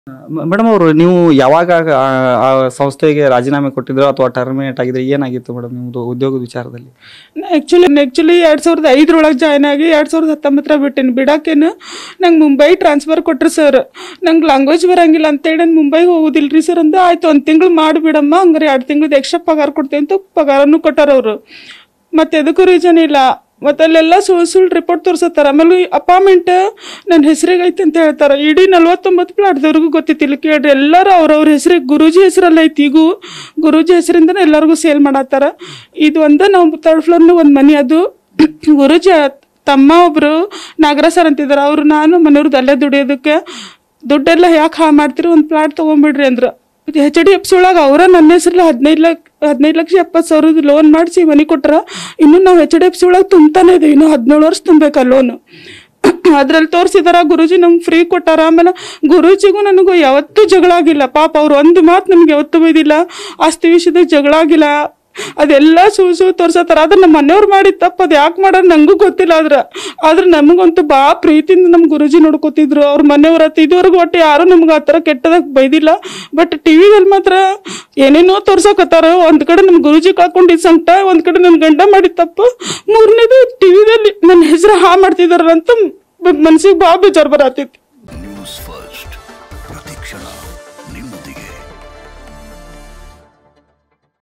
madam ಅವರು ನೀವು ಯಾವಾಗ ಆ, ಆ ಸಂಸ್ಥೆಗೆ ರಾಜೀನಾಮೆ ಕೊಟ್ಟಿದ್ರು ಅಥವಾ ಟರ್ಮಿನೇಟ್ ಆಗಿದ್ರೆ ಏನಾಗಿತ್ತು ಮೇಡಮ್ ನಿಮ್ದು ಉದ್ಯೋಗದ ವಿಚಾರದಲ್ಲಿ ಆ್ಯಕ್ಚುಲಿ ಆ್ಯಕ್ಚುಲಿ ಎರಡು ಸಾವಿರದ ಐದರೊಳಗೆ ಜಾಯ್ನ್ ಆಗಿ ಎರಡು ಸಾವಿರದ ಹತ್ತೊಂಬತ್ತರ ಬಿಟ್ಟೇನಿ ಬಿಡಾಕೇನು ನಂಗೆ ಮುಂಬೈ ಟ್ರಾನ್ಸ್ಫರ್ ಕೊಟ್ರು ಸರ್ ನಂಗೆ ಲ್ಯಾಂಗ್ವೇಜ್ ಬರಂಗಿಲ್ಲ ಅಂತೇಳಿ ನಾನು ಮುಂಬೈಗೆ ಹೋಗೋದಿಲ್ಲ ರೀ ಸರ್ ಅಂದ ಆಯ್ತು ಒಂದು ತಿಂಗಳು ಮಾಡಿಬಿಡಮ್ಮ ಹಂಗಾರೆ ಎರಡು ತಿಂಗ್ಳದ್ದು ಎಕ್ಸ್ಟ್ರಾ ಪಗಾರ ಕೊಡ್ತೀನಿ ಅಂತ ಪಗಾರನೂ ಕೊಟ್ಟಾರ ಅವರು ಮತ್ತೆ ಎದಕ್ಕೂ ರೀಸನ್ ಇಲ್ಲ ಮತ್ತೆ ಅಲ್ಲೆಲ್ಲ ಸುಳ್ಳು ಸುಳ್ಳು ರಿಪೋರ್ಟ್ ತೋರಿಸತ್ತಾರ ಆಮೇಲೆ ಅಪಾರ್ಟ್ಮೆಂಟ್ ನನ್ನ ಹೆಸರಿಗೆ ಐತೆ ಅಂತ ಹೇಳ್ತಾರೆ ಇಡೀ ನಲ್ವತ್ತೊಂಬತ್ತು ಪ್ಲಾಟ್ದವ್ರಿಗೂ ಗೊತ್ತಿತ್ತಿಲ್ಲ ಕೇಳ್ರಿ ಎಲ್ಲರೂ ಅವ್ರವ್ರ ಹೆಸರಿಗೆ ಗುರೂಜಿ ಹೆಸರಲ್ಲಿ ಐತಿ ಈಗೂ ಗುರೂಜಿ ಹೆಸರಿಂದನೇ ಎಲ್ಲರಿಗೂ ಸೇಲ್ ಮಾಡತ್ತಾರ ಇದು ಒಂದ ನಾವು ತರ್ಡ್ ಫ್ಲೋರ್ನ ಒಂದು ಮನೆ ಅದು ಗುರೂಜಿ ತಮ್ಮ ಒಬ್ರು ನಾಗರಾಜ್ ಸರ್ ಅಂತಿದ್ದಾರೆ ಅವ್ರು ನಾನು ಮನೆಯವ್ರದ್ದು ಅಲ್ಲೇ ದುಡಿಯೋದಕ್ಕೆ ದುಡ್ಡೆಲ್ಲ ಯಾಕೆ ಹಾ ಮಾಡ್ತೀರಿ ಒಂದು ಪ್ಲಾಟ್ ತೊಗೊಂಬಿಡ್ರಿ ಅಂದ್ರು ಹೆಚ್ ಡಿ ಎಫ್ ಸಿ ಒಳಗೆ ಅವರ ನನ್ನ ಹೆಸರಲ್ಲಿ ಹದಿನೈದು ಲಕ್ಷ ಹದಿನೈದು ಲಕ್ಷ ಎಪ್ಪತ್ತು ಸಾವಿರದ ಲೋನ್ ಮಾಡಿಸಿ ಮನೆ ಕೊಟ್ರ ಇನ್ನು ನಾವು ಹೆಚ್ ಡಿ ಎಫ್ ಸಿ ಒಳಗೆ ತುಂಬ್ತಾನೆ ಇದೀವಿ ಇನ್ನು ಹದಿನೇಳು ವರ್ಷ ತುಂಬಬೇಕಾ ಲೋನು ಅದ್ರಲ್ಲಿ ತೋರಿಸಿದಾರ ಗುರೂಜಿ ನಮ್ಗೆ ಫ್ರೀ ಕೊಟ್ಟಾರ ಆಮೇಲೆ ಗುರೂಜಿಗೂ ನನಗೂ ಯಾವತ್ತೂ ಜಗಳ ಆಗಿಲ್ಲ ಪಾಪ ಅವ್ರು ಒಂದು ಮಾತು ನಮ್ಗೆ ಯಾವತ್ತೂ ಬೈದಿಲ್ಲ ಆಸ್ತಿ ವಿಷಯದಾಗ ಜಗಳ ಆಗಿಲ್ಲ ಅದೆಲ್ಲ ಸುಳ್ಳು ಸುಳ್ಳು ತೋರ್ಸತ್ತಾರ ಆದ್ರೆ ನಮ್ಮ ಮನೆಯವ್ರು ಮಾಡಿದ ತಪ್ಪು ಅದು ಯಾಕೆ ಮಾಡೋದು ನಂಗೂ ಗೊತ್ತಿಲ್ಲ ಆದ್ರೆ ಆದ್ರೆ ನಮಗಂತೂ ಬಾ ಪ್ರೀತಿಯಿಂದ ನಮ್ಮ ಗುರುಜಿ ನೋಡ್ಕೋತಿದ್ರು ಅವ್ರ ಮನೆಯವ್ರ ಹತ್ರ ಇದುವರೆಗೂ ಒಟ್ಟು ಯಾರು ನಮ್ಗೆ ಆ ಥರ ಕೆಟ್ಟದಾಗ ಬೈದಿಲ್ಲ ಬಟ್ ಟಿ ವಿದಲ್ಲಿ ಮಾತ್ರ ಏನೇನೋ ತೋರ್ಸಕತ್ತಾರ ಒಂದ್ ಕಡೆ ನಮ್ಮ ಗುರುಜಿ ಕಳ್ಕೊಂಡಿದ್ ಸಂಕಟ ಒಂದ್ ಕಡೆ ನನ್ನ ಗಂಡ ಮಾಡಿದ ತಪ್ಪು ಮೂರನೇದು ಟಿ ವಿದಲ್ಲಿ ನನ್ನ ಹೆಸರು ಹಾ ಮಾಡ್ತಿದಾರ ಅಂತ ಮನ್ಸಿಗೆ ಭಾಳ ಬೇಜಾರು ಬರತ್ತೈತಿ